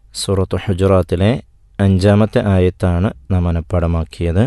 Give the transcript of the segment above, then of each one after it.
സൂറത്ത് ഹുജറാത്തിലെ അഞ്ചാമത്തെ ആയത്താണ് നാം മനഃപ്പാടമാക്കിയത്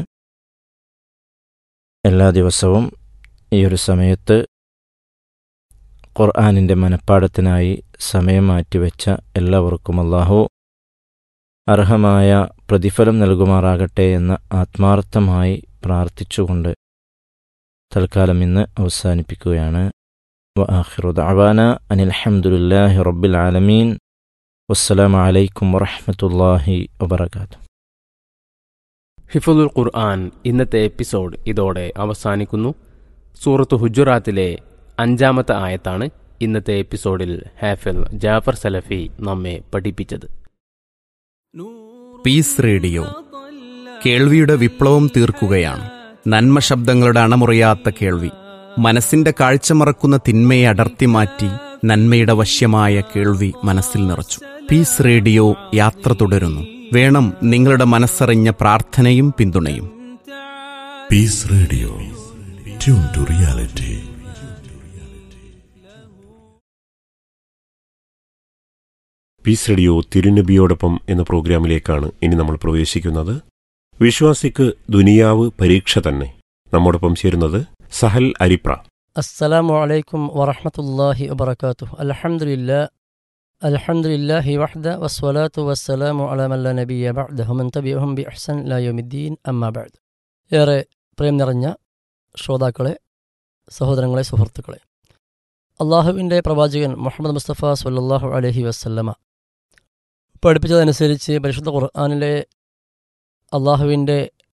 എല്ലാ ദിവസവും ഈ ഒരു സമയത്ത് ഖുർആാനിൻ്റെ മനഃപ്പാടത്തിനായി സമയം മാറ്റിവെച്ച എല്ലാവർക്കും അള്ളാഹു അർഹമായ പ്രതിഫലം നൽകുമാറാകട്ടെ എന്ന് ആത്മാർത്ഥമായി പ്രാർത്ഥിച്ചുകൊണ്ട് തൽക്കാലം ഇന്ന് അവസാനിപ്പിക്കുകയാണ് وآخر دعوانا أن الحمد لله رب العالمين والسلام عليكم ورحمة الله وبركاته ഹിഫുദുൽ ഖുർആൻ ഇന്നത്തെ എപ്പിസോഡ് ഇതോടെ അവസാനിക്കുന്നു സൂറത്ത് ഹുജുറാത്തിലെ അഞ്ചാമത്തെ ആയത്താണ് ഇന്നത്തെ എപ്പിസോഡിൽ ഹാഫിൽ ജാഫർ സലഫി നമ്മെ പഠിപ്പിച്ചത് പീസ് റേഡിയോ കേൾവിയുടെ വിപ്ലവം തീർക്കുകയാണ് നന്മ ശബ്ദങ്ങളുടെ അണമുറിയാത്ത കേൾവി മനസ്സിന്റെ കാഴ്ച മറക്കുന്ന തിന്മയെ അടർത്തി മാറ്റി നന്മയുടെ വശ്യമായ കേൾവി മനസ്സിൽ നിറച്ചു പീസ് റേഡിയോ യാത്ര തുടരുന്നു വേണം നിങ്ങളുടെ മനസ്സറിഞ്ഞ പ്രാർത്ഥനയും പിന്തുണയും Peace Radio. Tune to reality. Peace radio തിരുനബിയോടൊപ്പം എന്ന പ്രോഗ്രാമിലേക്കാണ് ഇനി നമ്മൾ പ്രവേശിക്കുന്നത് വിശ്വാസിക്ക് ദുനിയാവ് പരീക്ഷ തന്നെ നമ്മോടൊപ്പം ചേരുന്നത് സഹൽ അരിപ്ര السلام عليكم ورحمة الله وبركاته الحمد لله الحمد لله وحده والصلاة والسلام على من لا نبي بعده ومن تبعهم بإحسان إلى يوم الدين أما بعد ഏറെ പ്രേം നിറഞ്ഞ ശ്രോതാക്കളെ സഹോദരങ്ങളെ സുഹൃത്തുക്കളെ അള്ളാഹുവിൻ്റെ പ്രവാചകൻ മുഹമ്മദ് മുസ്തഫ സല്ലല്ലാഹു അലൈഹി വസല്ലമ പഠിപ്പിച്ചതനുസരിച്ച് പരിശുദ്ധ ഖുർആാനിലെ അള്ളാഹുവിൻ്റെ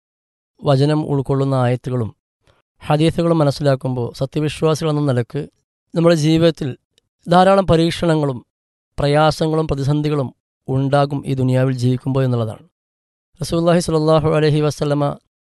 വചനം ഉൾക്കൊള്ളുന്ന ആയത്തുകളും ഹദീസുകളും മനസ്സിലാക്കുമ്പോൾ സത്യവിശ്വാസികൾ എന്ന നിലക്ക് നമ്മുടെ ജീവിതത്തിൽ ധാരാളം പരീക്ഷണങ്ങളും പ്രയാസങ്ങളും പ്രതിസന്ധികളും ഉണ്ടാകും ഈ ദുനിയാവിൽ ജീവിക്കുമ്പോൾ എന്നുള്ളതാണ് റസൂല്ലാഹി സ്വല്ലല്ലാഹു അലൈഹി വസല്ലമ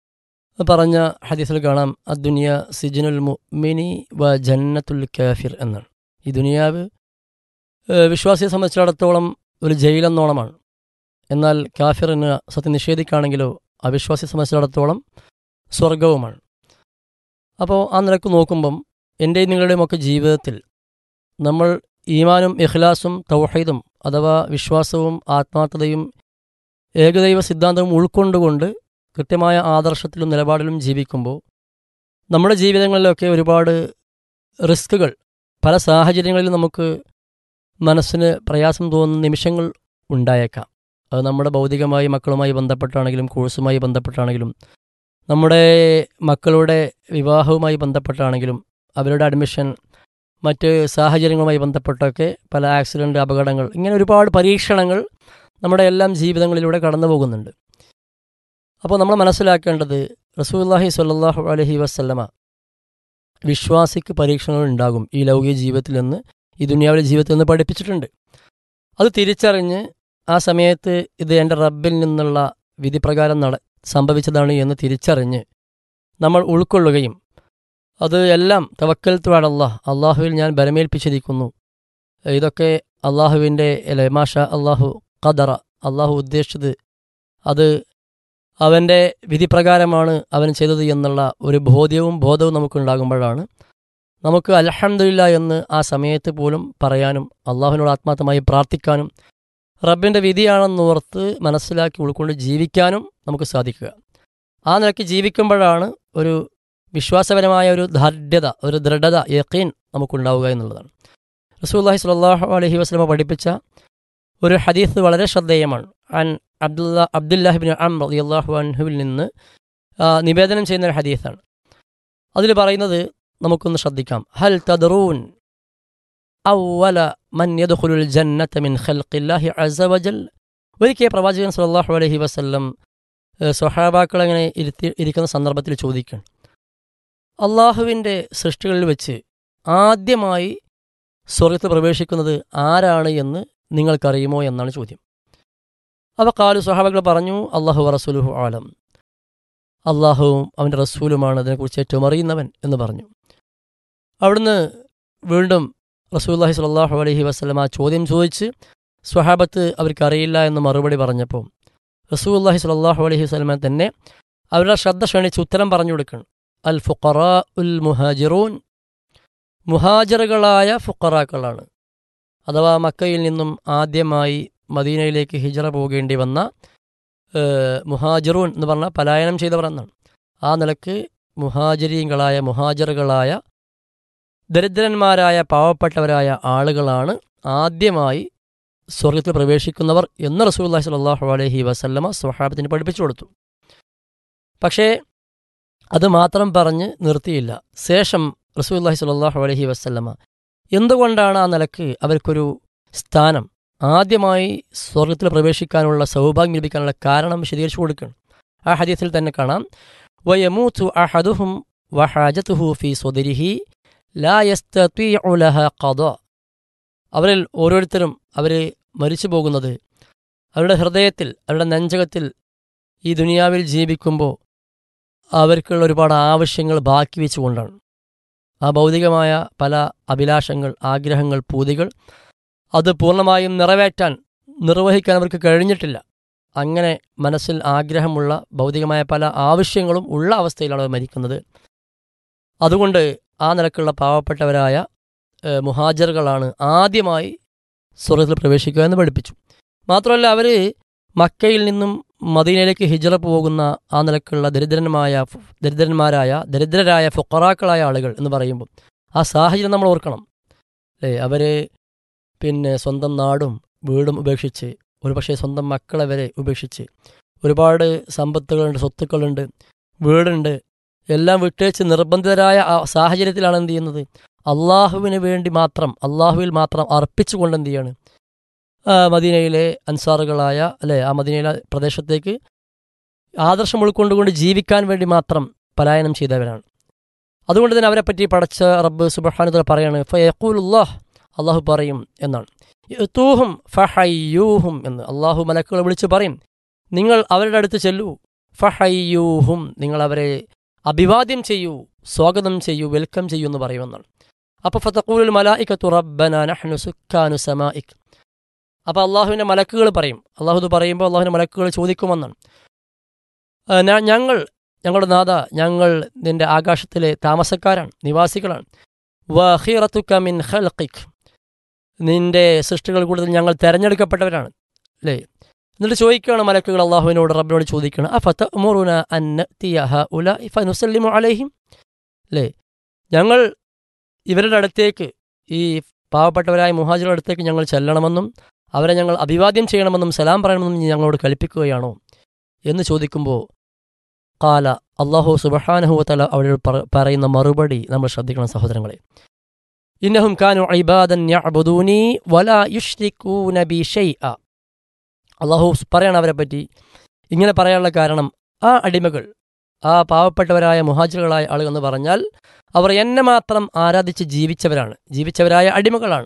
പറഞ്ഞ ഹദീസിൽ കാണാം അദ്ദുനിയ സിജനുൽ മുഅ്മിനി വ ജന്നത്തുൽ കാഫിർ എന്നാണ് ഈ ദുനിയാവ് ഏഹ്, വിശ്വാസിയെ സംബന്ധിച്ചിടത്തോളം ഒരു ജയിലെന്നോണമാണ് എന്നാൽ കാഫിറിന് സത്യം നിഷേധിക്കുകയാണെങ്കിലോ അവിശ്വാസിയെ സംബന്ധിച്ചിടത്തോളം സ്വർഗവുമാണ് അപ്പോൾ ആ നിലക്ക് നോക്കുമ്പം എൻ്റെയും നിങ്ങളുടെയും ഒക്കെ ജീവിതത്തിൽ നമ്മൾ ഈമാനും ഇഖ്ലാസും തൗഹീദും അഥവാ വിശ്വാസവും ആത്മാർത്ഥതയും ഏകദൈവ സിദ്ധാന്തവും ഉൾക്കൊണ്ടുകൊണ്ട് കൃത്യമായ ആദർശത്തിലും നിലപാടിലും ജീവിക്കുമ്പോൾ നമ്മുടെ ജീവിതങ്ങളിലൊക്കെ ഒരുപാട് റിസ്കുകൾ പല സാഹചര്യങ്ങളിലും നമുക്ക് മനസ്സിന് പ്രയാസം തോന്നുന്ന നിമിഷങ്ങൾ ഉണ്ടായേക്കാം അത് നമ്മുടെ ഭൗതികമായി മക്കളുമായി ബന്ധപ്പെട്ടാണെങ്കിലും കോഴ്സുമായി ബന്ധപ്പെട്ടാണെങ്കിലും നമ്മുടെ മക്കളുടെ വിവാഹവുമായി ബന്ധപ്പെട്ടാണെങ്കിലും അവരുടെ അഡ്മിഷൻ മറ്റ് സാഹചര്യങ്ങളുമായി ബന്ധപ്പെട്ടൊക്കെ പല ആക്സിഡൻ്റ് അപകടങ്ങൾ ഇങ്ങനെ ഒരുപാട് പരീക്ഷണങ്ങൾ നമ്മുടെ എല്ലാം ജീവിതങ്ങളിലൂടെ കടന്നു പോകുന്നുണ്ട് അപ്പോൾ നമ്മൾ മനസ്സിലാക്കേണ്ടത് റസൂല്ലാഹി സ്വല്ലല്ലാഹു അലൈഹി വസല്ലമ വിശ്വാസിക്ക് പരീക്ഷണങ്ങൾ ഉണ്ടാകും ഈ ലൗകിക ജീവിതത്തിൽ നിന്ന് ഈ ദുനിയാവിലെ ജീവിതത്തിൽ നിന്ന് പഠിപ്പിച്ചിട്ടുണ്ട് അത് തിരിച്ചറിഞ്ഞ് ആ സമയത്ത് ഇത് എൻ്റെ റബ്ബിൽ നിന്നുള്ള വിധിപ്രകാരം നട സംഭവിച്ചതാണ് എന്ന് തിരിച്ചറിഞ്ഞ് നമ്മൾ ഉൾക്കൊള്ളുകയും അത് എല്ലാം തവക്കൽ തുവാടല്ല അള്ളാഹുവിൽ ഞാൻ ബലമേൽപ്പിച്ചിരിക്കുന്നു ഇതൊക്കെ അള്ളാഹുവിൻ്റെ അല്ലെ മാഷ അള്ളാഹു ഖദറ അള്ളാഹു ഉദ്ദേശിച്ചത് അത് അവൻ്റെ വിധിപ്രകാരമാണ് അവൻ ചെയ്തത് എന്നുള്ള ഒരു ബോധ്യവും ബോധവും നമുക്കുണ്ടാകുമ്പോഴാണ് നമുക്ക് അലഹമില്ല എന്ന് ആ സമയത്ത് പോലും പറയാനും അള്ളാഹുവിനോട് ആത്മാർത്ഥമായി പ്രാർത്ഥിക്കാനും റബ്ബിൻ്റെ വിധിയാണെന്നോർത്ത് മനസ്സിലാക്കി ഉൾക്കൊണ്ട് ജീവിക്കാനും നമുക്ക് സാധിക്കുക ആ നിലയ്ക്ക് ജീവിക്കുമ്പോഴാണ് ഒരു വിശ്വാസപരമായ ഒരു ദാർഢ്യത ഒരു ദൃഢത യക്കീൻ നമുക്കുണ്ടാവുക എന്നുള്ളതാണ് റസൂല്ലാഹി സ്വല്ലല്ലാഹു അലൈഹി വസല്ലമ പഠിപ്പിച്ച ഒരു ഹദീസ് വളരെ ശ്രദ്ധേയമാണ് അൻ അബ്ദുല്ല അബ്ദുല്ലാഹിബിൻ അം റളിയല്ലാഹു അൻഹുവിൽ നിന്ന് ആ, നിവേദനം ചെയ്യുന്ന ഒരു ഹദീസാണ് അതിൽ പറയുന്നത് നമുക്കൊന്ന് ശ്രദ്ധിക്കാം ഹൽ തദറൂൻ അവല മൻ യദ്ഖുലുൽ ജന്നത മിൻ ഖൽഖില്ലാഹി അസ്സ വജൽ ഒരിക്കൽ പ്രവാചകൻ സല്ലല്ലാഹു അലൈഹി വസല്ലം ഏഹ്, സ്വഹാബാക്കൾ അങ്ങനെ ഇരുത്തി ഇരിക്കുന്ന സന്ദർഭത്തിൽ ചോദിക്കുകയാണ് അള്ളാഹുവിൻ്റെ സൃഷ്ടികളിൽ വെച്ച് ആദ്യമായി സ്വർഗത്തിൽ പ്രവേശിക്കുന്നത് ആരാണ് എന്ന് നിങ്ങൾക്കറിയുമോ എന്നാണ് ചോദ്യം അപ്പോൾ കാലു സ്വഹാബകൾ പറഞ്ഞു അള്ളാഹു റസൂലുഹു ആലം അള്ളാഹുവും അവൻ്റെ റസൂലുമാണ് അതിനെക്കുറിച്ച് ഏറ്റവും അറിയുന്നവൻ എന്ന് പറഞ്ഞു അവിടുന്ന് വീണ്ടും റസൂല്ലാഹി സ്വല്ലല്ലാഹു അലൈഹി വസ്ലം ആ ചോദ്യം ചോദിച്ച് സ്വഹാബത്ത് അവർക്കറിയില്ല എന്ന് മറുപടി പറഞ്ഞപ്പോൾ റസൂല്ലാഹി സ്വല്ലല്ലാഹു അലൈഹി വസ്ലമ തന്നെ അവരുടെ ശ്രദ്ധ ക്ഷണിച്ച് ഉത്തരം പറഞ്ഞു കൊടുക്കണം അൽ ഫുഖറാ ഉൽ മുഹാജിറൂൻ മുഹാജിറുകളായ ഫുഖറാക്കളാണ് അഥവാ മക്കയിൽ നിന്നും ആദ്യമായി മദീനയിലേക്ക് ഹിജറ പോകേണ്ടി വന്ന ഏഹ്, മുഹാജിറൂൻ എന്ന് പറഞ്ഞാൽ പലായനം ചെയ്തവർ എന്നാണ് ആ നിലക്ക് മുഹാജിരീങ്ങളായ മുഹാജറുകളായ ദരിദ്രന്മാരായ പാവപ്പെട്ടവരായ ആളുകളാണ് ആദ്യമായി സ്വർഗത്തിൽ പ്രവേശിക്കുന്നവർ എന്ന് റസൂല്ലാഹി സ്വല്ലല്ലാഹു അലൈഹി വസല്ലമ സ്വഹാബത്തിന് പഠിപ്പിച്ചു കൊടുത്തു പക്ഷേ അത് മാത്രം പറഞ്ഞ് നിർത്തിയില്ല ശേഷം റസൂല്ലാഹി സ്വല്ലല്ലാഹു അലൈഹി വസല്ലമ എന്തുകൊണ്ടാണ് ആ നിലക്ക് അവർക്കൊരു സ്ഥാനം ആദ്യമായി സ്വർഗത്തിൽ പ്രവേശിക്കാനുള്ള സൗഭാഗ്യം ലഭിക്കാനുള്ള കാരണം വിശദീകരിച്ചു കൊടുക്കുകയാണ് ആ ഹദീസിൽ തന്നെ കാണാം വയമൂത്തു അഹദുഹും വഹാജത്തുഹു ഫി സ്വദരിഹി ലാ യസ്തതീഉ ലഹ ഖദാ അവരിൽ ഓരോരുത്തരും അവർ മരിച്ചു പോകുന്നത് അവരുടെ ഹൃദയത്തിൽ അവരുടെ നെഞ്ചകത്തിൽ ഈ ദുനിയാവിൽ ജീവിക്കുമ്പോൾ അവർക്കുള്ള ഒരുപാട് ആവശ്യങ്ങൾ ബാക്കി വെച്ചുകൊണ്ടാണ് ആ ഭൗതികമായ പല അഭിലാഷങ്ങൾ ആഗ്രഹങ്ങൾ പൂതികൾ അത് പൂർണ്ണമായും നിറവേറ്റാൻ നിർവഹിക്കാൻ അവർക്ക് കഴിഞ്ഞിട്ടില്ല അങ്ങനെ മനസ്സിൽ ആഗ്രഹമുള്ള ഭൗതികമായ പല ആവശ്യങ്ങളും ഉള്ള അവസ്ഥയിലാണ് അവർ മരിക്കുന്നത് അതുകൊണ്ട് ആ നിലക്കുള്ള പാവപ്പെട്ടവരായ ഏഹ്, മുഹാജറുകളാണ് ആദ്യമായി സ്വർഗത്തിൽ പ്രവേശിക്കുക എന്ന് പഠിപ്പിച്ചു മാത്രമല്ല അവർ മക്കയിൽ നിന്നും മദീനയിലേക്ക് ഹിജറ പോകുന്ന ആ നിലക്കുള്ള ദരിദ്രന്മായ ദരിദ്രന്മാരായ ദരിദ്രരായ ഫുക്കറാക്കളായ ആളുകൾ എന്ന് പറയുമ്പോൾ ആ സാഹചര്യം നമ്മൾ ഓർക്കണം അല്ലേ അവർ പിന്നെ സ്വന്തം നാടും വീടും ഉപേക്ഷിച്ച് ഒരുപക്ഷെ സ്വന്തം മക്കളെ വരെ ഉപേക്ഷിച്ച് ഒരുപാട് സമ്പത്തുകളുണ്ട് സ്വത്തുക്കളുണ്ട് വീടുണ്ട് എല്ലാം വിട്ടേച്ച് നിർബന്ധിതരായ ആ സാഹചര്യത്തിലാണ് എന്ത് ചെയ്യുന്നത് അള്ളാഹുവിന് വേണ്ടി മാത്രം അള്ളാഹുവിൽ മാത്രം അർപ്പിച്ചുകൊണ്ട് എന്ത് ചെയ്യാണ് ആ, മദീനയിലെ അൻസാറുകളായ അല്ലെ ആ മദീനയിലെ പ്രദേശത്തേക്ക് ആദർശം ഉൾക്കൊണ്ടുകൊണ്ട് ജീവിക്കാൻ വേണ്ടി മാത്രം പലായനം ചെയ്തവരാണ് അതുകൊണ്ട് തന്നെ അവരെ പറ്റി പടച്ച റബ്ബ് സുബഹാനുദ പറയാണ് ഫയഖൂലുല്ലാഹ് അള്ളാഹു പറയും എന്നാണ് യത്തൂഹും ഫഹയ്യൂഹും എന്ന് അള്ളാഹു മലക്കുകളെ വിളിച്ച് പറയും നിങ്ങൾ അവരുടെ അടുത്ത് ചെല്ലൂ ഫഹയ്യൂഹും നിങ്ങൾ അവരെ അഭിവാദ്യം ചെയ്യൂ സ്വാഗതം ചെയ്യൂ വെൽക്കം ചെയ്യൂ എന്ന് പറയുമെന്നാണ് അപ്പോൾ ഫതഖൂലുൽ മലായിക്കത്തു റബ്ബന നഹ്നു സുക്കാനു സമായിക് അപ്പോൾ അള്ളാഹുവിൻ്റെ മലക്കുകൾ പറയും അള്ളാഹു ഇത് പറയുമ്പോൾ അള്ളാഹുവിൻ്റെ മലക്കുകൾ ചോദിക്കുമെന്നാണ് ആ, ഞാ- ഞങ്ങൾ ഞങ്ങളുടെ നാഥ ഞങ്ങൾ നിന്റെ ആകാശത്തിലെ താമസക്കാരാണ് നിവാസികളാണ് വഹീറത്തുക്ക മിൻ ഖൽഖിക് നിന്റെ സൃഷ്ടികൾ കൂടുതൽ ഞങ്ങൾ തിരഞ്ഞെടുക്കപ്പെട്ടവരാണ് അല്ലേ എന്നിട്ട് ചോദിക്കുകയാണ് മലക്കുകൾ അള്ളാഹുവിനോട് റബ്ബിനോട് ചോദിക്കണം ആ ഫത്ത ഉമറുന അന്നുസല്ലിമു അലൈഹിം അല്ലേ ഞങ്ങൾ ഇവരുടെ അടുത്തേക്ക് ഈ പാവപ്പെട്ടവരായ മുഹാജിറുടെ അടുത്തേക്ക് ഞങ്ങൾ ചെല്ലണമെന്നും അവരെ ഞങ്ങൾ അഭിവാദ്യം ചെയ്യണമെന്നും സലാം പറയണമെന്നും നീ ഞങ്ങളോട് കൽപ്പിക്കുകയാണോ എന്ന് ചോദിക്കുമ്പോൾ കാല അള്ളാഹു സുബഹാനഹുവത്തല അവിടെ പറയുന്ന മറുപടി നമ്മൾ ശ്രദ്ധിക്കണം സഹോദരങ്ങളെ ഇന്നഹും കാനു ഇബാദൻ യഅ്ബുദൂനി വലാ യുഷ്രികൂന ബി ഷൈഅ അള്ളാഹു പറയണം അവരെ പറ്റി ഇങ്ങനെ പറയാനുള്ള കാരണം ആ അടിമകൾ ആ പാവപ്പെട്ടവരായ മുഹാജിറുകളായ ആളുകൾ എന്ന് പറഞ്ഞാൽ അവർ എന്നെ മാത്രം ആരാധിച്ച് ജീവിച്ചവരാണ് ജീവിച്ചവരായ അടിമകളാണ്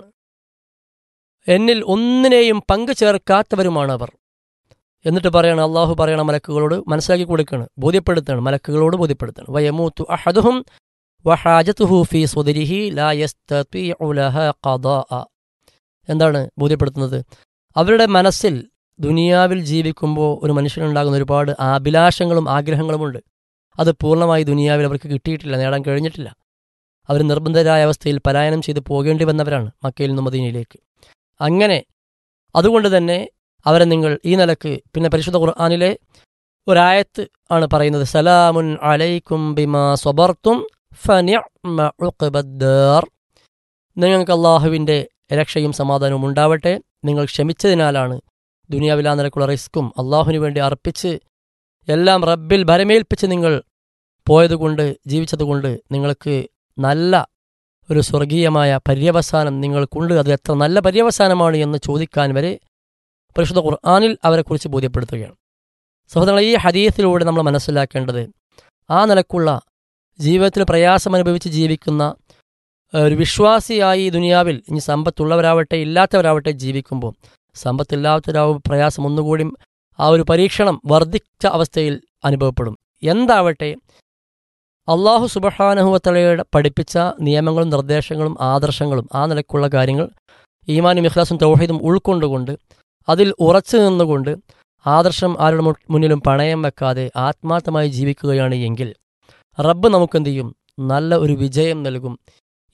എന്നിൽ ഒന്നിനെയും പങ്കു ചേർക്കാത്തവരുമാണ് അവർ എന്നിട്ട് പറയണം അള്ളാഹു പറയണ മലക്കുകളോട് മനസ്സിലാക്കി കൊടുക്കുകയാണ് ബോധ്യപ്പെടുത്തുകയാണ് മലക്കുകളോട് ബോധ്യപ്പെടുത്തുകയാണ് വയമൂത്തു അഹദുഹും വഹാജത്തുഹു ഫീ സ്വദരിഹി ലാ യസ്തതീഉ ലഹ ഖദാഅ എന്താണ് ബോധ്യപ്പെടുത്തുന്നത് അവരുടെ മനസ്സിൽ ദുനിയാവിൽ ജീവിക്കുമ്പോൾ ഒരു മനുഷ്യനുണ്ടാകുന്ന ഒരുപാട് അഭിലാഷങ്ങളും ആഗ്രഹങ്ങളുമുണ്ട് അത് പൂർണ്ണമായി ദുനിയാവിൽ അവർക്ക് കിട്ടിയിട്ടില്ല നേടാൻ കഴിഞ്ഞിട്ടില്ല അവർ നിർബന്ധരായ അവസ്ഥയിൽ പലായനം ചെയ്ത് പോകേണ്ടി വന്നവരാണ് മക്കയിൽ നിന്ന് മദീനയിലേക്ക് അങ്ങനെ അതുകൊണ്ട് തന്നെ അവരെ നിങ്ങൾ ഈ നിലക്ക് പിന്നെ പരിശുദ്ധ ഖുർആാനിലെ ഒരായത്ത് ആണ് പറയുന്നത് സലാമുൻ അലൈക്കും ബിമാ സ്വബർത്തും ഫനിഅ്മ ഉഖ്ബദ്ദാർ നിങ്ങൾക്ക് അള്ളാഹുവിൻ്റെ രക്ഷയും സമാധാനവും ഉണ്ടാവട്ടെ നിങ്ങൾ ക്ഷമിച്ചതിനാലാണ് ദുനിയാവിൽ ആ നിലക്കുള്ള റിസ്ക്കും അള്ളാഹുവിന് വേണ്ടി അർപ്പിച്ച് എല്ലാം റബ്ബിൽ ഭരമേൽപ്പിച്ച് നിങ്ങൾ പോയതുകൊണ്ട് ജീവിച്ചതുകൊണ്ട് നിങ്ങൾക്ക് നല്ല ഒരു സ്വർഗീയമായ പര്യവസാനം നിങ്ങൾക്കുണ്ട് അത് എത്ര നല്ല പര്യവസാനമാണ് എന്ന് ചോദിക്കാൻ വരെ പരിശുദ്ധ ഖുർആാനിൽ അവരെക്കുറിച്ച് ബോധ്യപ്പെടുത്തുകയാണ് സഹോദരങ്ങൾ ഈ ഹദീയത്തിലൂടെ നമ്മൾ മനസ്സിലാക്കേണ്ടത് ആ നിലക്കുള്ള ജീവിതത്തിൽ പ്രയാസം അനുഭവിച്ച് ജീവിക്കുന്ന ഒരു വിശ്വാസിയായി ഈ ദുനിയാവിൽ ഇനി സമ്പത്തുള്ളവരാവട്ടെ ഇല്ലാത്തവരാവട്ടെ ജീവിക്കുമ്പോൾ സമ്പത്തില്ലാത്തവരാവും പ്രയാസം ഒന്നുകൂടി ആ ഒരു പരീക്ഷണം വർദ്ധിച്ച അവസ്ഥയിൽ അനുഭവപ്പെടും എന്താവട്ടെ അള്ളാഹു സുബഹാനഹുവത്തലയുടെ പഠിപ്പിച്ച നിയമങ്ങളും നിർദ്ദേശങ്ങളും ആദർശങ്ങളും ആ നിലക്കുള്ള കാര്യങ്ങൾ ഈമാനും ഇഖ്ലാസും തൗഹീദും ഉൾക്കൊണ്ടുകൊണ്ട് അതിൽ ഉറച്ചു നിന്നുകൊണ്ട് ആദർശം ആരുടെ മു- മുന്നിലും പണയം വെക്കാതെ ആത്മാർത്ഥമായി ജീവിക്കുകയാണ് എങ്കിൽ റബ്ബ് നമുക്കെന്ത് ചെയ്യും നല്ല ഒരു വിജയം നൽകും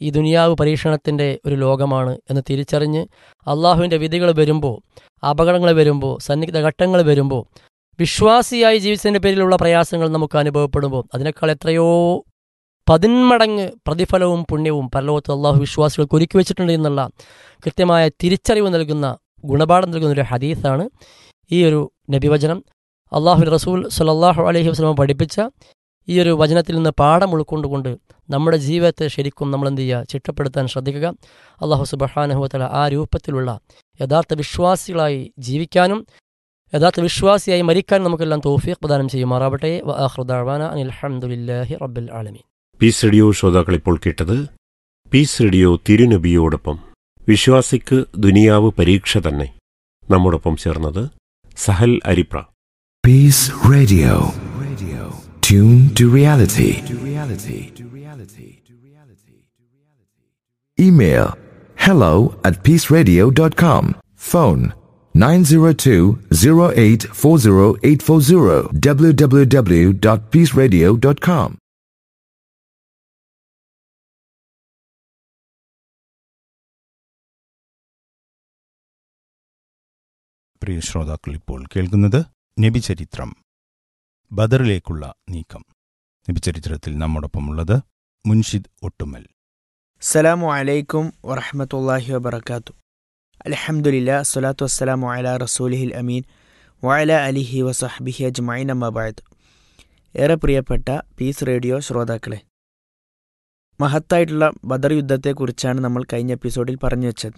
ഈ ദുനിയാവ് പരീക്ഷണത്തിൻ്റെ ഒരു ലോകമാണ് എന്ന് തിരിച്ചറിഞ്ഞ് അള്ളാഹുവിൻ്റെ വിധികൾ വരുമ്പോൾ അപകടങ്ങൾ വരുമ്പോൾ സന്നിഗ്ധ ഘട്ടങ്ങൾ വരുമ്പോൾ വിശ്വാസിയായി ജീവിച്ചതിൻ്റെ പേരിലുള്ള പ്രയാസങ്ങൾ നമുക്ക് അനുഭവപ്പെടുമ്പോൾ അതിനേക്കാൾ എത്രയോ പതിന്മടങ്ങ് പ്രതിഫലവും പുണ്യവും പരലോകത്ത് അള്ളാഹു വിശ്വാസികൾക്ക് ഒരുക്കി വെച്ചിട്ടുണ്ട് എന്നുള്ള കൃത്യമായ തിരിച്ചറിവ് നൽകുന്ന ഗുണപാഠം നൽകുന്ന ഒരു ഹദീസാണ് ഈ ഒരു നബിവചനം അള്ളാഹു റസൂൽ സലല്ലാഹു അലഹി വസ്ലമ പഠിപ്പിച്ച ഈ ഒരു വചനത്തിൽ നിന്ന് പാഠം ഉൾക്കൊണ്ടുകൊണ്ട് നമ്മുടെ ജീവിതത്തെ ശരിക്കും നമ്മൾ എന്ത് ചെയ്യുക ചിട്ടപ്പെടുത്താൻ ശ്രദ്ധിക്കുക അള്ളാഹു സുബഹാനുഹത്തല ആ രൂപത്തിലുള്ള യഥാർത്ഥ വിശ്വാസികളായി ജീവിക്കാനും യഥാർത്ഥ വിശ്വാസിയായി മരിക്കാനും നമുക്കെല്ലാം തോഫീഖ് പ്രദാനം ചെയ്യുമാറാവട്ടെ വഅഖ്റുദഅവാന അനിൽ ഹംദുലില്ലാഹി റബ്ബിൽ ആലമീൻ പീസ് റേഡിയോ ശ്രോതാക്കൾ ഇപ്പോൾ കേട്ടത് പീസ് റേഡിയോ തിരുനബിയോടൊപ്പം വിശ്വാസിക്ക് ദുനിയാവ് പരീക്ഷ തന്നെ നമ്മോടൊപ്പം ചേർന്നത് Sahal Aripra Peace Radio. Radio. Tune to reality. To reality. To reality. To reality. Email hello at peaceradio.com. Phone 902-0840840 www.peaceradio.com. പ്രിയ ശ്രോതാക്കൾ ഇപ്പോൾ കേൾക്കുന്നത് നബിചരിത്രം ബദറിലേക്കുള്ള നീക്കം നബിചരിത്രത്തിൽ നമ്മോടൊപ്പമുള്ളത് മുൻഷിദ് ഒട്ടുമൽ അസ്സലാമു അലൈക്കും വറഹമത്തല്ലാഹി വബർക്കാത്തു അലഹമുല്ല അസ്സലാത്തു വസ്സലാമു അല റസൂലിഹിൽ അമീൻ വഅല അലിഹി വസഹ്ബിഹി അജ്മൈൻ അമ്മബായത് ഏറെ പ്രിയപ്പെട്ട പീസ് റേഡിയോ ശ്രോതാക്കളെ മഹത്തായിട്ടുള്ള ബദർ യുദ്ധത്തെക്കുറിച്ചാണ് നമ്മൾ കഴിഞ്ഞ എപ്പിസോഡിൽ പറഞ്ഞു വെച്ചത്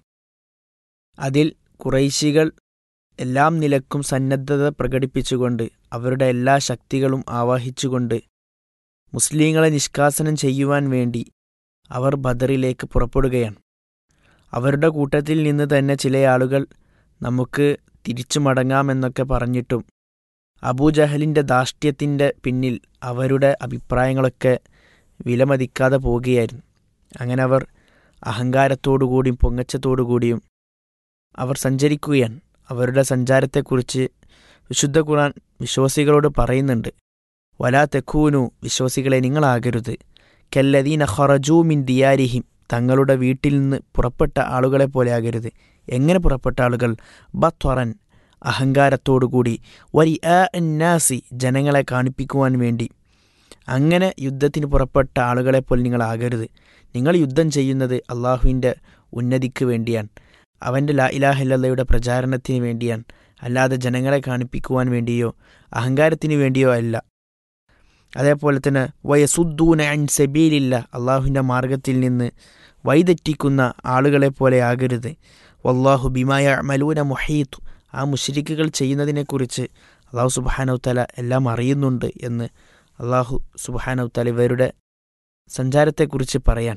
അതിൽ കുറൈശികൾ എല്ലാം നിലക്കും സന്നദ്ധത പ്രകടിപ്പിച്ചുകൊണ്ട് അവരുടെ എല്ലാ ശക്തികളും ആവാഹിച്ചുകൊണ്ട് മുസ്ലിങ്ങളെ നിഷ്കാസനം ചെയ്യുവാൻ വേണ്ടി അവർ ബദറിലേക്ക് പുറപ്പെടുകയാണ് അവരുടെ കൂട്ടത്തിൽ നിന്ന് തന്നെ ചില ആളുകൾ നമുക്ക് തിരിച്ചു മടങ്ങാമെന്നൊക്കെ പറഞ്ഞിട്ടും അബൂജഹലിൻ്റെ ധാഷ്ട്യത്തിൻ്റെ പിന്നിൽ അവരുടെ അഭിപ്രായങ്ങളൊക്കെ വിലമതിക്കാതെ പോവുകയായിരുന്നു അങ്ങനെ അവർ അഹങ്കാരത്തോടുകൂടിയും പൊങ്ങച്ചത്തോടുകൂടിയും അവർ സഞ്ചരിക്കുകയാണ് അവരുടെ സഞ്ചാരത്തെക്കുറിച്ച് വിശുദ്ധ ഖുർആൻ വിശ്വാസികളോട് പറയുന്നുണ്ട് വലാ തെക്കൂനു വിശ്വാസികളെ നിങ്ങളാകരുത് കല്ലദീന ഖറജൂ മിൻ ദിയാരിഹിം തങ്ങളുടെ വീട്ടിൽ നിന്ന് പുറപ്പെട്ട ആളുകളെ പോലെ ആകരുത് എങ്ങനെ പുറപ്പെട്ട ആളുകൾ ബത്വറൻ അഹങ്കാരത്തോടുകൂടി വരി നാസി ജനങ്ങളെ കാണിപ്പിക്കുവാൻ വേണ്ടി അങ്ങനെ യുദ്ധത്തിന് പുറപ്പെട്ട ആളുകളെ പോലെ നിങ്ങളാകരുത് നിങ്ങൾ യുദ്ധം ചെയ്യുന്നത് അള്ളാഹുവിൻ്റെ ഉന്നതിക്ക് വേണ്ടിയാണ് അവൻ്റെ ലാ ഇലാഹില്ലയുടെ പ്രചാരണത്തിന് വേണ്ടിയാണ് അല്ലാതെ ജനങ്ങളെ കാണിപ്പിക്കുവാൻ വേണ്ടിയോ അഹങ്കാരത്തിന് വേണ്ടിയോ അല്ല അതേപോലെ തന്നെ വയസുദ്ദൂന അൻ സബീലില്ല അള്ളാഹുവിൻ്റെ മാർഗത്തിൽ നിന്ന് വൈതെറ്റിക്കുന്ന ആളുകളെ പോലെ ആകരുത് വല്ലാഹു ബിമായ മലൂന മുഹീത്തു ആ മുഷരിക്കുകൾ ചെയ്യുന്നതിനെക്കുറിച്ച് അള്ളാഹു സുബാനൗത്തല എല്ലാം അറിയുന്നുണ്ട് എന്ന് അള്ളാഹു സുബാനൗത്തല ഇവരുടെ സഞ്ചാരത്തെക്കുറിച്ച് പറയാൻ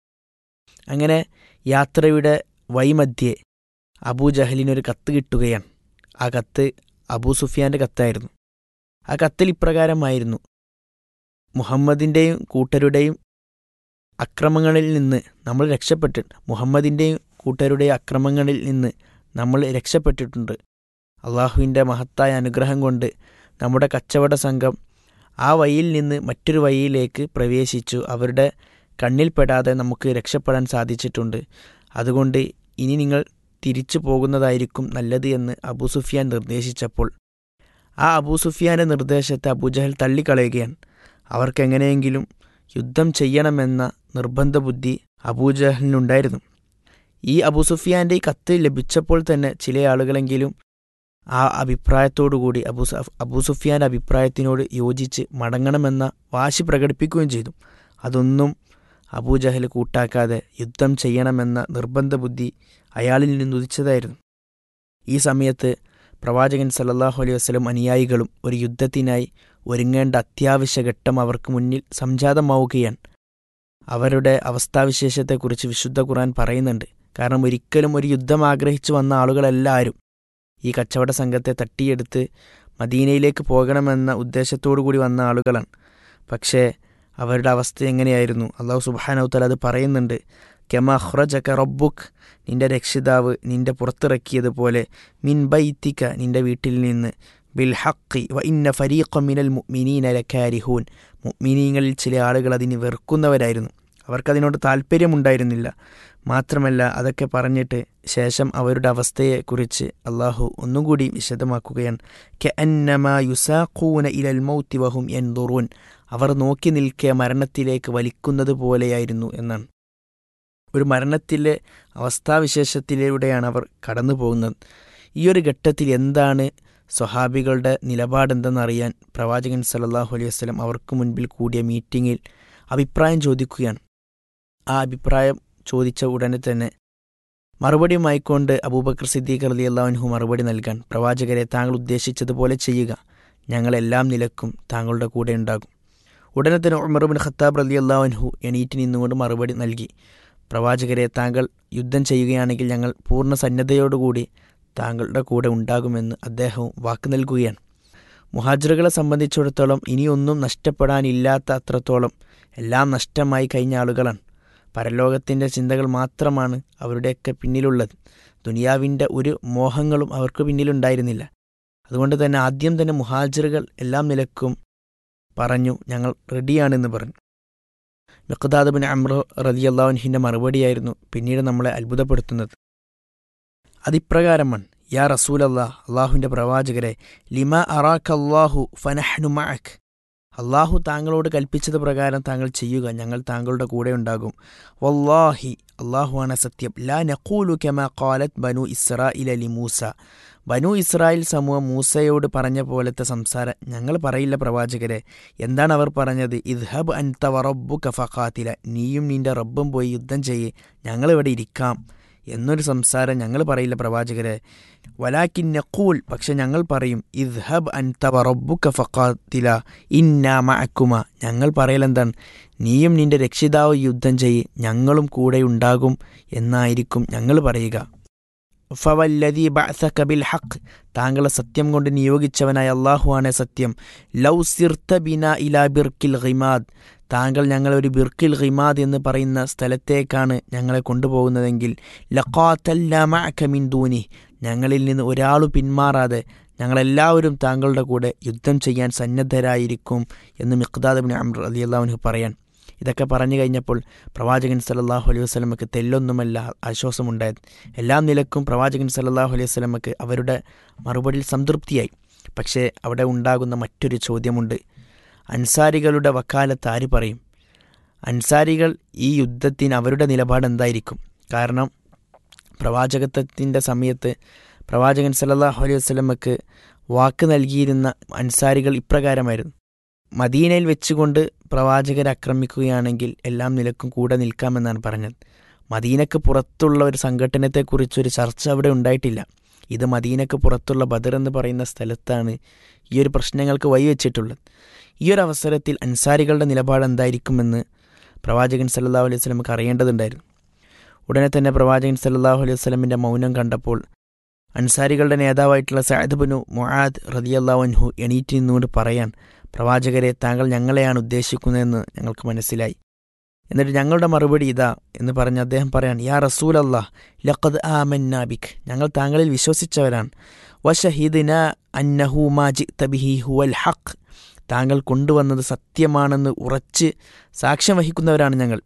അങ്ങനെ യാത്രയുടെ വൈമധ്യേ അബൂ ജഹലിനൊരു കത്ത് കിട്ടുകയാണ് ആ കത്ത് അബൂ സുഫിയാൻ്റെ കത്തായിരുന്നു ആ കത്തിൽ ഇപ്രകാരമായിരുന്നു മുഹമ്മദിൻ്റെയും കൂട്ടരുടെയും അക്രമങ്ങളിൽ നിന്ന് നമ്മൾ രക്ഷപ്പെട്ടിട്ട് മുഹമ്മദിൻ്റെയും കൂട്ടരുടെയും അക്രമങ്ങളിൽ നിന്ന് നമ്മൾ രക്ഷപ്പെട്ടിട്ടുണ്ട് അള്ളാഹുവിൻ്റെ മഹത്തായ അനുഗ്രഹം കൊണ്ട് നമ്മുടെ കച്ചവട സംഘം ആ വഴിയിൽ നിന്ന് മറ്റൊരു വഴിയിലേക്ക് പ്രവേശിച്ചു അവരുടെ കണ്ണിൽപ്പെടാതെ നമുക്ക് രക്ഷപ്പെടാൻ സാധിച്ചിട്ടുണ്ട് അതുകൊണ്ട് ഇനി നിങ്ങൾ തിരിച്ചു പോകുന്നതായിരിക്കും നല്ലത് എന്ന് അബൂ സുഫിയാൻ നിർദ്ദേശിച്ചപ്പോൾ ആ അബൂ സുഫിയാൻ്റെ നിർദ്ദേശത്തെ അബൂജഹൽ തള്ളിക്കളയുകയാണ് അവർക്കെങ്ങനെയെങ്കിലും യുദ്ധം ചെയ്യണമെന്ന നിർബന്ധ ബുദ്ധി അബൂജഹലിനുണ്ടായിരുന്നു ഈ അബൂ സുഫിയാൻ്റെ ഈ കത്ത് ലഭിച്ചപ്പോൾ തന്നെ ചില ആളുകളെങ്കിലും ആ അഭിപ്രായത്തോടുകൂടി അബൂ അബൂ സുഫിയാൻ്റെ അഭിപ്രായത്തിനോട് യോജിച്ച് മടങ്ങണമെന്ന വാശി പ്രകടിപ്പിക്കുകയും ചെയ്തു അതൊന്നും അബൂജഹൽ കൂട്ടാക്കാതെ യുദ്ധം ചെയ്യണമെന്ന നിർബന്ധ ബുദ്ധി അയാളിൽ നിന്നുദിച്ചതായിരുന്നു ഈ സമയത്ത് പ്രവാചകൻ സല്ലല്ലാഹു അലൈഹി വസ്ലം അനുയായികളും ഒരു യുദ്ധത്തിനായി ഒരുങ്ങേണ്ട അത്യാവശ്യ ഘട്ടം അവർക്ക് മുന്നിൽ സംജാതമാവുകയാണ് അവരുടെ അവസ്ഥാവിശേഷത്തെക്കുറിച്ച് വിശുദ്ധ ഖുർആൻ പറയുന്നുണ്ട് കാരണം ഒരിക്കലും ഒരു യുദ്ധം ആഗ്രഹിച്ചു വന്ന ആളുകളെല്ലാവരും ഈ കച്ചവട സംഘത്തെ തട്ടിയെടുത്ത് മദീനയിലേക്ക് പോകണമെന്ന ഉദ്ദേശത്തോടു കൂടി വന്ന ആളുകളാണ് പക്ഷേ അവരുടെ അവസ്ഥ എങ്ങനെയായിരുന്നു അള്ളാഹു സുബാനൗത്തൽ അത് പറയുന്നുണ്ട് കെമ ഹ്റജക്ക റബ്ബുക്ക് നിന്റെ രക്ഷിതാവ് നിന്റെ പുറത്തിറക്കിയതുപോലെ മിൻ ബൈത്തിക്ക നിന്റെ വീട്ടിൽ നിന്ന് ബിൽ ഹക്കി വ ഇന്ന ഫരീഖ മിനൽ മുഅ്മിനീന ലക്കാരിഹൂൻ മുഅ്മിനീങ്ങളിൽ ചില ആളുകൾ അതിന് വെറുക്കുന്നവരായിരുന്നു അവർക്കതിനോട് താല്പര്യമുണ്ടായിരുന്നില്ല മാത്രമല്ല അതൊക്കെ പറഞ്ഞിട്ട് ശേഷം അവരുടെ അവസ്ഥയെക്കുറിച്ച് അള്ളാഹു ഒന്നുകൂടി വിശദമാക്കുകയാണ് കെ അന്നമ യുസാഖൂന ഇലൽ മൗത്തി വഹും എൻദുറൂൻ അവർ നോക്കി നിൽക്കെ മരണത്തിലേക്ക് വലിക്കുന്നത് പോലെയായിരുന്നു എന്നാണ് ഒരു മരണത്തിലെ അവസ്ഥാവിശേഷത്തിലൂടെയാണ് അവർ കടന്നു പോകുന്നത് ഈ ഒരു ഘട്ടത്തിൽ എന്താണ് സ്വഹാബികളുടെ നിലപാടെന്തെന്നറിയാൻ പ്രവാചകൻ സല്ലല്ലാഹു അലൈഹി വസല്ലം അവർക്ക് മുൻപിൽ കൂടിയ മീറ്റിങ്ങിൽ അഭിപ്രായം ചോദിക്കുകയാണ് ആ അഭിപ്രായം ചോദിച്ച ഉടനെ തന്നെ മറുപടിയുമായിക്കൊണ്ട് അബൂബക്കർ സിദ്ദീഖ് റലി അള്ളാഹുൻഹു മറുപടി നൽകാൻ പ്രവാചകരെ താങ്കൾ ഉദ്ദേശിച്ചതുപോലെ ചെയ്യുക ഞങ്ങളെല്ലാം നിലക്കും താങ്കളുടെ കൂടെ ഉണ്ടാകും ഉടനെ തന്നെ ഉമർബിൻ ഖത്താബ് റലി അള്ളാഹുൻഹു എണീറ്റ് നിന്നുകൊണ്ട് മറുപടി നൽകി പ്രവാചകരെ താങ്കൾ യുദ്ധം ചെയ്യുകയാണെങ്കിൽ ഞങ്ങൾ പൂർണ്ണ സന്നദ്ധയോടുകൂടി താങ്കളുടെ കൂടെ ഉണ്ടാകുമെന്ന് അദ്ദേഹവും വാക്ക് നൽകുകയാണ് മുഹാജിറുകളെ സംബന്ധിച്ചിടത്തോളം ഇനിയൊന്നും നഷ്ടപ്പെടാനില്ലാത്ത അത്രത്തോളം എല്ലാം നഷ്ടമായി കഴിഞ്ഞ ആളുകളാണ് പരലോകത്തിൻ്റെ ചിന്തകൾ മാത്രമാണ് അവരുടെയൊക്കെ പിന്നിലുള്ളത് ദുനിയാവിൻ്റെ ഒരു മോഹങ്ങളും അവർക്ക് പിന്നിലുണ്ടായിരുന്നില്ല അതുകൊണ്ട് തന്നെ ആദ്യം തന്നെ മുഹാജിറുകൾ എല്ലാം നിലക്കും പറഞ്ഞു ഞങ്ങൾ റെഡിയാണെന്ന് പറഞ്ഞു മിഖ്താദ് ബിൻ അമ്ര റലിയല്ലാഹുൻഹിൻ്റെ മറുപടിയായിരുന്നു പിന്നീട് നമ്മളെ അത്ഭുതപ്പെടുത്തുന്നത് അതിപ്രകാരമാണ് യാ റസൂലല്ലാ അള്ളാഹുവിൻ്റെ പ്രവാചകരെ ലിമ അറാഖ് അള്ളാഹു ഫനഹ്നു മഅക് അള്ളാഹു താങ്കളോട് കൽപ്പിച്ചത് പ്രകാരം താങ്കൾ ചെയ്യുക ഞങ്ങൾ താങ്കളുടെ കൂടെ ഉണ്ടാകും വല്ലാഹി അള്ളാഹുവാണ് സത്യം ലാ നഖൂലു കെമ ഖാലത്ത് ബനു ഇസ്രായിൽ അലി മൂസ ബനു ഇസ്രായേൽ സമൂഹം മൂസയോട് പറഞ്ഞ പോലത്തെ സംസാരം ഞങ്ങൾ പറയില്ല പ്രവാചകരെ എന്താണ് അവർ പറഞ്ഞത് ഇദ്ഹബ് അൻത വറബ്ബു കഫഖാത്തില നീയും നിന്റെ റബ്ബും പോയി യുദ്ധം ചെയ്യേ ഞങ്ങളിവിടെ ഇരിക്കാം എന്നൊരു സംസാരം ഞങ്ങൾ പറയില്ല പ്രവാചകരെ വലാക്കിൻ നഖൂൽ പക്ഷെ ഞങ്ങൾ പറയും ഇദ്ഹബ് അൻത വറബ്ബുക ഫഖാത്തില ഇന്നാ മഅക്കുമ ഞങ്ങൾ പറയലെന്താണ് നീയും നിന്റെ രക്ഷിതാവ് യുദ്ധം ചെയ്യ് ഞങ്ങളും കൂടെ ഉണ്ടാകും എന്നായിരിക്കും ഞങ്ങൾ പറയുക ഫവല്ലദി ബഅസക ബിൽ ഹഖ് താങ്കളെ സത്യം കൊണ്ട് നിയോഗിച്ചവനായ അള്ളാഹുവാണ് സത്യം ലൗ സിർത്ത ബിന ഇലാ ബിർക്കിൽ ഖിമാദ് താങ്കൾ ഞങ്ങളെ ഒരു ബിർക്കിൽ ഖിമാദ് എന്ന് പറയുന്ന സ്ഥലത്തേക്കാണ് ഞങ്ങളെ കൊണ്ടുപോകുന്നതെങ്കിൽ ലഖാത്തല്ലമിൻ ദൂനി ഞങ്ങളിൽ നിന്ന് ഒരാളും പിന്മാറാതെ ഞങ്ങളെല്ലാവരും താങ്കളുടെ കൂടെ യുദ്ധം ചെയ്യാൻ സന്നദ്ധരായിരിക്കും എന്ന് മിഖ്താദ് ബിൻ അമ്ര അലി അള്ളാഹുനു പറയാൻ ഇതൊക്കെ പറഞ്ഞു കഴിഞ്ഞപ്പോൾ പ്രവാചകൻ സല്ലല്ലാഹു അലൈഹി വസ്ലമക്ക് തെല്ലൊന്നുമല്ല ആശ്വാസമുണ്ടായത് എല്ലാ നിലക്കും പ്രവാചകൻ സല്ലല്ലാഹു അലൈഹി വസ്ലമക്ക് അവരുടെ മറുപടിയിൽ സംതൃപ്തിയായി പക്ഷേ അവിടെ ഉണ്ടാകുന്ന മറ്റൊരു ചോദ്യമുണ്ട് അൻസാരികളുടെ വക്കാലത്ത് ആര് പറയും അൻസാരികൾ ഈ യുദ്ധത്തിന് അവരുടെ നിലപാട് എന്തായിരിക്കും കാരണം പ്രവാചകത്വത്തിൻ്റെ സമയത്ത് പ്രവാചകൻ സല്ലല്ലാഹു അലൈഹി വസ്ലമക്ക് വാക്ക് നൽകിയിരുന്ന അൻസാരികൾ ഇപ്രകാരമായിരുന്നു മദീനയിൽ വെച്ചുകൊണ്ട് പ്രവാചകരെ ആക്രമിക്കുകയാണെങ്കിൽ എല്ലാം നിലക്കും കൂടെ നിൽക്കാമെന്നാണ് പറഞ്ഞത് മദീനക്ക് പുറത്തുള്ള ഒരു സംഘടനത്തെക്കുറിച്ചൊരു ചർച്ച അവിടെ ഉണ്ടായിട്ടില്ല ഇത് മദീനക്ക് പുറത്തുള്ള ബദർ എന്ന് പറയുന്ന സ്ഥലത്താണ് ഈ ഒരു പ്രശ്നങ്ങൾക്ക് വഴിവെച്ചിട്ടുള്ളത് ഈ ഒരു അവസരത്തിൽ അൻസാരികളുടെ നിലപാട് എന്തായിരിക്കുമെന്ന് പ്രവാചകൻ സല്ലല്ലാഹു അലൈഹി വസല്ലമക്ക് അറിയേണ്ടതുണ്ടായിരുന്നു ഉടനെ തന്നെ പ്രവാചകൻ സല്ലല്ലാഹു അലൈഹി വസല്ലമിൻ്റെ മൗനം കണ്ടപ്പോൾ അൻസാരികളുടെ നേതാവായിട്ടുള്ള സഅദ് ബിനു മുആദ് റളിയല്ലാഹു അൻഹു എണീറ്റ് നിന്നുകൊണ്ട് പറയാൻ പ്രവാചകരെ താങ്കൾ ഞങ്ങളെയാണ് ഉദ്ദേശിക്കുന്നതെന്ന് ഞങ്ങൾക്ക് മനസ്സിലായി എന്നിട്ട് ഞങ്ങളുടെ മറുപടി ഇതാ എന്ന് പറഞ്ഞ് അദ്ദേഹം പറയാൻ യാ റസൂൽ അള്ളാഹ് ലഖദ് ആമന്നാബിക് ഞങ്ങൾ താങ്കളിൽ വിശ്വസിച്ചവരാണ് വഷഹീദിന അന്നഹു മാജി തബിഹി ഹുവൽ ഹഖ് താങ്കൾ കൊണ്ടുവന്നത് സത്യമാണെന്ന് ഉറച്ച് സാക്ഷ്യം വഹിക്കുന്നവരാണ് ഞങ്ങൾ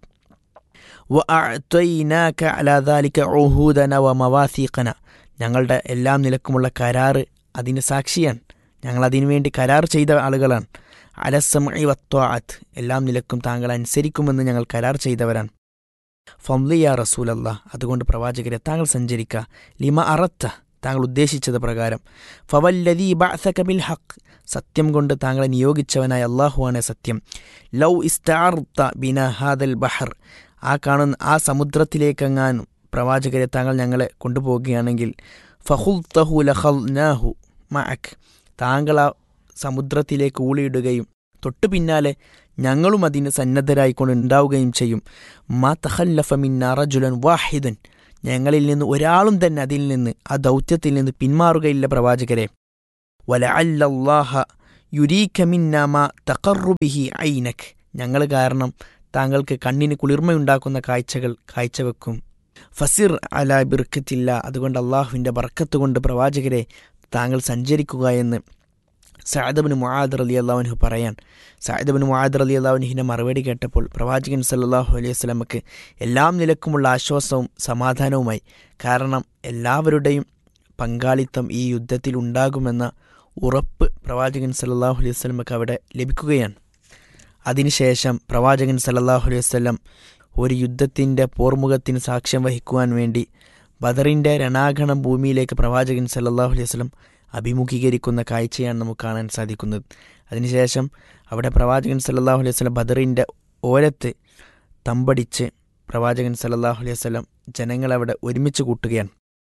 വഅഅ്തൈനാക അലാ ദാലിക ഉഹൂദന വമവാസീഖന ഞങ്ങളുടെ എല്ലാം നിലക്കുമുള്ള കരാറ് അതിന് സാക്ഷിയാണ് ഞങ്ങൾ അതിനുവേണ്ടി കരാർ ചെയ്ത ആളുകളാണ് അലസമി വത്വാഅത്ത് എല്ലാം നിലക്കും താങ്കൾ അനുസരിക്കുമെന്ന് ഞങ്ങൾ കരാർ ചെയ്തവരാണ് ഫംലിയ റസൂലല്ല അതുകൊണ്ട് പ്രവാചകരെ താങ്കൾ സഞ്ചരിക്കുക ലിമ അറത്ത താങ്കൾ ഉദ്ദേശിച്ചത് പ്രകാരം ഫവല്ലദീ ബഅസക ബിൽ ഹഖ് സത്യം കൊണ്ട് താങ്കളെ നിയോഗിച്ചവനായ അള്ളാഹുവാണ് സത്യം ലൗ ഇസ്താർത്ത ബിന ഹാദൽ ബഹർ ആ കാണുന്ന ആ സമുദ്രത്തിലേക്കെങ്ങാനും പ്രവാചകരെ താങ്കൾ ഞങ്ങളെ കൊണ്ടുപോവുകയാണെങ്കിൽ ഫഹുൽ തഹു ലഹൽനാഹു മഅക് താങ്കൾ ആ സമുദ്രത്തിലേക്ക് ഊളിയിടുകയും തൊട്ടു പിന്നാലെ ഞങ്ങളും അതിന് സന്നദ്ധരായിക്കൊണ്ട് ഉണ്ടാവുകയും ചെയ്യും മാ തഹല്ലഫ മിന്ന റജുലൻ വാഹിദൻ ഞങ്ങളിൽ നിന്ന് ഒരാളും തന്നെ അതിൽ നിന്ന് ആ ദൗത്യത്തിൽ നിന്ന് പിന്മാറുകയില്ല പ്രവാചകരെ വല അല്ലാഹ യുരീഖ മിന്ന മാ തഖറുബിഹി ഐനക് ഞങ്ങൾ കാരണം താങ്കൾക്ക് കണ്ണിന് കുളിർമയുണ്ടാക്കുന്ന കാഴ്ചകൾ കാഴ്ചവെക്കും ഫസിർ അല ബിർക്കത്തില്ല അതുകൊണ്ട് അള്ളാഹുവിൻ്റെ ബർക്കത്ത് കൊണ്ട് പ്രവാചകരെ താങ്കൾ സഞ്ചരിക്കുക എന്ന് സഅദബിന് മുആദ് അലി അള്ളാഹുനു പറയാൻ സഅദബിന് മുആദ് അലി അള്ളാഹുനുഹിൻ്റെ മറുപടി കേട്ടപ്പോൾ പ്രവാചകൻ സല്ലല്ലാഹു അലൈഹി വസല്ലമക്ക് എല്ലാം നിലക്കുമുള്ള ആശ്വാസവും സമാധാനവുമായി കാരണം എല്ലാവരുടെയും പങ്കാളിത്തം ഈ യുദ്ധത്തിൽ ഉണ്ടാകുമെന്ന ഉറപ്പ് പ്രവാചകൻ സല്ലല്ലാഹു അലൈഹി വസല്ലമക്ക് അവിടെ ലഭിക്കുകയാണ് അതിനുശേഷം പ്രവാചകൻ സല്ലല്ലാഹു അലൈഹി വസല്ലം ഒരു യുദ്ധത്തിൻ്റെ പോർമുഖത്തിന് സാക്ഷ്യം വഹിക്കുവാൻ വേണ്ടി ബദറിൻ്റെ രണാഗണം ഭൂമിയിലേക്ക് പ്രവാചകൻ സല്ലല്ലാഹു അലൈഹി വസല്ലം അഭിമുഖീകരിക്കുന്ന കാഴ്ചയാണ് നമുക്ക് കാണാൻ സാധിക്കുന്നത് അതിനുശേഷം അവിടെ പ്രവാചകൻ സല്ലല്ലാഹു അലൈഹി വസല്ലം ബദറിൻ്റെ ഓരത്ത് തമ്പടിച്ച് പ്രവാചകൻ സല്ലല്ലാഹു അലൈഹി വസല്ലം ജനങ്ങളവിടെ ഒരുമിച്ച് കൂട്ടുകയാണ്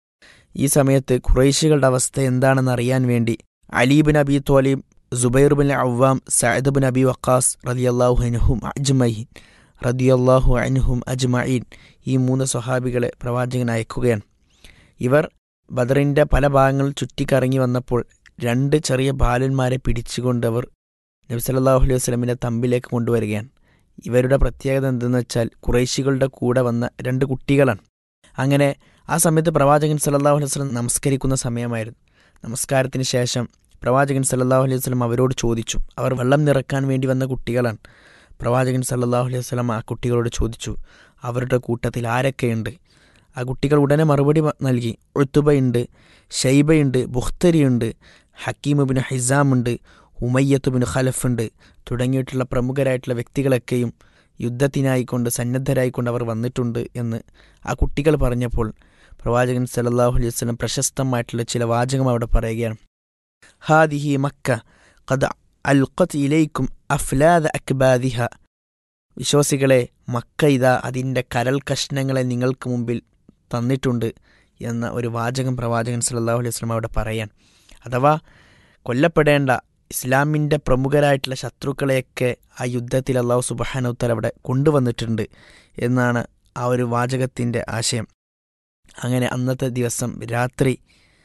ഈ സമയത്ത് ഖുറൈശികളുടെ അവസ്ഥ എന്താണെന്ന് അറിയാൻ വേണ്ടി അലീബിൻ അബി തോലീം സുബൈർ ബിൻ അവ്വാം സഅദ് ബിൻ അബി വക്കാസ് റലിയല്ലാഹു അൻഹും അജ്മഈൻ റദിയല്ലാഹു അൻഹും അജ്മഈൻ ഈ മൂന്ന് സ്വഹാബികളെ പ്രവാചകൻ അയക്കുകയാണ് ഇവർ ബദറിൻ്റെ പല ഭാഗങ്ങൾ ചുറ്റിക്കറങ്ങി വന്നപ്പോൾ രണ്ട് ചെറിയ ബാലന്മാരെ പിടിച്ചുകൊണ്ട് അവർ നബി സല്ലല്ലാഹു അലൈഹി വസല്ലമിൻ്റെ തമ്പിലേക്ക് കൊണ്ടുവരികയാണ് ഇവരുടെ പ്രത്യേകത എന്തെന്ന് വെച്ചാൽ കുറേശികളുടെ കൂടെ വന്ന രണ്ട് കുട്ടികളാണ് അങ്ങനെ ആ സമയത്ത് പ്രവാചകൻ സല്ലല്ലാഹു അലൈഹി വസല്ലം നമസ്കരിക്കുന്ന സമയമായിരുന്നു നമസ്കാരത്തിന് ശേഷം പ്രവാചകൻ സല്ലല്ലാഹു അലൈഹി വസല്ലം അവരോട് ചോദിച്ചു അവർ വെള്ളം നിറക്കാൻ വേണ്ടി വന്ന കുട്ടികളാണ് പ്രവാചകൻ സല്ലല്ലാഹു അലൈഹി വസല്ലം ആ കുട്ടികളോട് ചോദിച്ചു അവരുടെ കൂട്ടത്തിൽ ആരൊക്കെയുണ്ട് ആ കുട്ടികൾ ഉടനെ മറുപടി മ- നൽകി ഉത്തുബയുണ്ട് ഷൈബയുണ്ട് ബുഖ്തരിയുണ്ട് ഹക്കീമുബിൻ ഹിസാമുണ്ട് ഉമയ്യത്തുബിൻ ഖലഫുണ്ട് തുടങ്ങിയിട്ടുള്ള പ്രമുഖരായിട്ടുള്ള വ്യക്തികളൊക്കെയും യുദ്ധത്തിനായിക്കൊണ്ട് സന്നദ്ധരായിക്കൊണ്ട് അവർ വന്നിട്ടുണ്ട് എന്ന് ആ കുട്ടികൾ പറഞ്ഞപ്പോൾ പ്രവാചകൻ സല്ലല്ലാഹു അലൈഹി വസല്ലം പ്രശസ്തമായിട്ടുള്ള ചില വാചകം അവിടെ പറയുകയാണ് ഹാദിഹി മക്ക ഖദ അൽഖത്ത് ഇലൈക്കും അഫ്ലാദ അക്ബാദിഹ വിശ്വാസികളെ മക്ക ഇതാ അതിൻ്റെ കരൽ കഷ്ണങ്ങളെ നിങ്ങൾക്ക് മുമ്പിൽ തന്നിട്ടുണ്ട് എന്ന ഒരു വാചകം പ്രവാചകൻ സല്ലല്ലാഹു അലൈഹി വസല്ലം അവിടെ പറയാൻ അഥവാ കൊല്ലപ്പെടേണ്ട ഇസ്ലാമിൻ്റെ പ്രമുഖരായിട്ടുള്ള ശത്രുക്കളെയൊക്കെ ആ യുദ്ധത്തിൽ അള്ളാഹു സുബഹാനൗത്തൽ അവിടെ കൊണ്ടുവന്നിട്ടുണ്ട് എന്നാണ് ആ ഒരു വാചകത്തിൻ്റെ ആശയം അങ്ങനെ അന്നത്തെ ദിവസം രാത്രി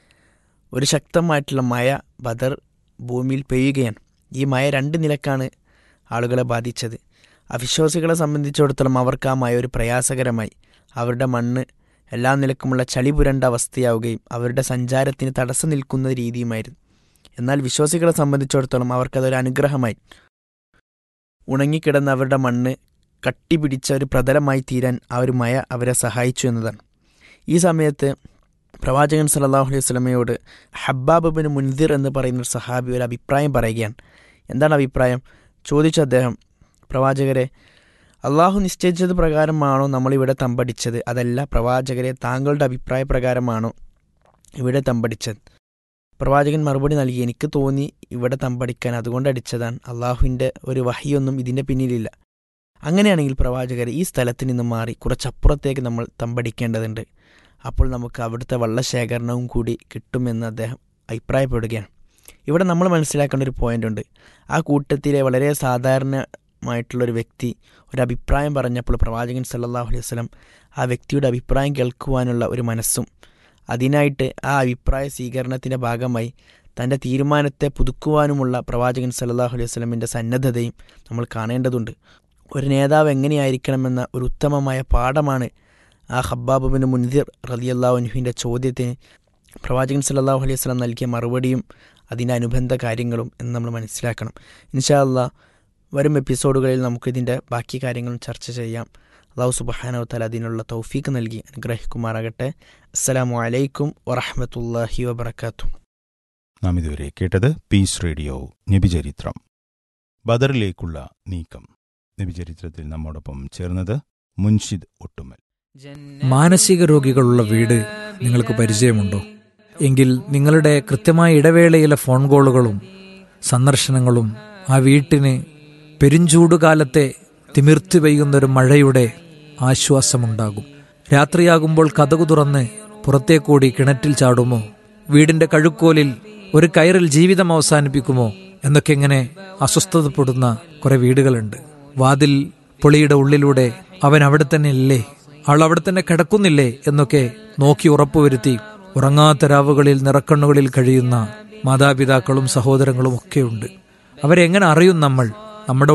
ഒരു ശക്തമായിട്ടുള്ള മഴ ബദർ ഭൂമിയിൽ പെയ്യുകയാണ് ഈ മഴ രണ്ട് നിലക്കാണ് ആളുകളെ ബാധിച്ചത് അവിശ്വാസികളെ സംബന്ധിച്ചിടത്തോളം അവർക്ക് ആ മഴ ഒരു പ്രയാസകരമായി അവരുടെ മണ്ണ് എല്ലാ നിലക്കുമുള്ള ചളി പുരണ്ട അവസ്ഥയാവുകയും അവരുടെ സഞ്ചാരത്തിന് തടസ്സം നിൽക്കുന്ന രീതിയുമായിരുന്നു എന്നാൽ വിശ്വാസികളെ സംബന്ധിച്ചിടത്തോളം അവർക്കതൊരു അനുഗ്രഹമായി ഉണങ്ങിക്കിടന്ന അവരുടെ മണ്ണ് കട്ടിപിടിച്ച ഒരു പ്രതലമായി തീരാൻ ആ ഒരു മഴ അവരെ സഹായിച്ചു എന്നതാണ് ഈ സമയത്ത് പ്രവാചകൻ സല്ലല്ലാഹു അലൈഹി വസല്ലമയോട് ഹബ്ബാബ് ബിൻ മുൻദിർ എന്ന് പറയുന്ന ഒരു സഹാബി ഒരു അഭിപ്രായം പറയുകയാണ് എന്താണ് അഭിപ്രായം ചോദിച്ച അദ്ദേഹം പ്രവാചകരെ അള്ളാഹു നിശ്ചയിച്ചത് പ്രകാരമാണോ നമ്മളിവിടെ തമ്പടിച്ചത് അതല്ല പ്രവാചകരെ താങ്കളുടെ അഭിപ്രായ പ്രകാരമാണോ ഇവിടെ തമ്പടിച്ചത് പ്രവാചകൻ മറുപടി നൽകി എനിക്ക് തോന്നി ഇവിടെ തമ്പടിക്കാൻ അതുകൊണ്ട് അടിച്ചതാണ് അള്ളാഹുവിൻ്റെ ഒരു വഹിയൊന്നും ഇതിൻ്റെ പിന്നിലില്ല അങ്ങനെയാണെങ്കിൽ പ്രവാചകരെ ഈ സ്ഥലത്ത് നിന്ന് മാറി കുറച്ചപ്പുറത്തേക്ക് നമ്മൾ തമ്പടിക്കേണ്ടതുണ്ട് അപ്പോൾ നമുക്ക് അവിടുത്തെ വെള്ളശേഖരണവും കൂടി കിട്ടുമെന്ന് അദ്ദേഹം അഭിപ്രായപ്പെടുകയാണ് ഇവിടെ നമ്മൾ മനസ്സിലാക്കേണ്ട ഒരു പോയിന്റ് ഉണ്ട് ആ കൂട്ടത്തിലെ വളരെ സാധാരണമായിട്ടുള്ളൊരു വ്യക്തി ഒരു അഭിപ്രായം പറഞ്ഞപ്പോൾ പ്രവാചകൻ സല്ലല്ലാഹു അലൈഹി വസല്ലം ആ വ്യക്തിയുടെ അഭിപ്രായം കേൾക്കുവാനുള്ള ഒരു മനസ്സും അതിനായിട്ട് ആ അഭിപ്രായ സ്വീകരണത്തിൻ്റെ ഭാഗമായി തൻ്റെ തീരുമാനത്തെ പുതുക്കുവാനുമുള്ള പ്രവാചകൻ സല്ലല്ലാഹു അലൈഹി വസല്ലമിൻ്റെ സന്നദ്ധതയും നമ്മൾ കാണേണ്ടതുണ്ട് ഒരു നേതാവ് എങ്ങനെയായിരിക്കണമെന്ന ഒരു ഉത്തമമായ പാഠമാണ് ആ ഹബ്ബാബിന് മുൻതിർ റലിയല്ലാഹു അനുഹിൻ്റെ ചോദ്യത്തിന് പ്രവാചകൻ സല്ലല്ലാഹു അലൈഹി വസല്ലം നൽകിയ മറുപടിയും അതിൻ്റെ അനുബന്ധ കാര്യങ്ങളും എന്ന് നമ്മൾ മനസ്സിലാക്കണം ഇൻഷാ അല്ലാ വരും എപ്പിസോഡുകളിൽ നമുക്കിതിൻ്റെ ബാക്കി കാര്യങ്ങളും ചർച്ച ചെയ്യാം അള്ളാഹു സുബഹാനോ തല അതിനുള്ള തൗഫീക്ക് നൽകി അനുഗ്രഹിക്കുമാറാകട്ടെ അസ്സലാമു അലൈക്കും വറഹ്മത്തുള്ളാഹി വബർക്കാത്തു നാം ഇതുവരെ കേട്ടത് പീസ് റേഡിയോ നബിചരിത്രം ബദറിലേക്കുള്ള നീക്കം നബിചരിത്രത്തിൽ നമ്മോടൊപ്പം ചേർന്നത് മുൻഷിദ് ഒട്ടുമൽ മാനസിക രോഗികളുള്ള വീട് നിങ്ങൾക്ക് പരിചയമുണ്ടോ എങ്കിൽ നിങ്ങളുടെ കൃത്യമായ ഇടവേളയിലെ ഫോൺ കോളുകളും സന്ദർശനങ്ങളും ആ വീട്ടിന് പെരുംചൂടുകാലത്തെ തിമിർത്തി പെയ്യുന്നൊരു മഴയുടെ ആശ്വാസമുണ്ടാകും രാത്രിയാകുമ്പോൾ കതകു തുറന്ന് പുറത്തേക്കൂടി കിണറ്റിൽ ചാടുമോ വീടിന്റെ കഴുക്കോലിൽ ഒരു കയറിൽ ജീവിതം അവസാനിപ്പിക്കുമോ എന്നൊക്കെ ഇങ്ങനെ അസ്വസ്ഥതപ്പെടുന്ന കുറെ വീടുകളുണ്ട് വാതിൽ പൊളിയുടെ ഉള്ളിലൂടെ അവൻ അവിടെ തന്നെ ഇല്ലേ ആൾ അവിടെ തന്നെ കിടക്കുന്നില്ലേ എന്നൊക്കെ നോക്കി ഉറപ്പുവരുത്തി ഉറങ്ങാത്ത രാവുകളിൽ നിറക്കണ്ണുകളിൽ കഴിയുന്ന മാതാപിതാക്കളും സഹോദരങ്ങളും ഒക്കെയുണ്ട് അവരെങ്ങനെ അറിയും നമ്മൾ നമ്മുടെ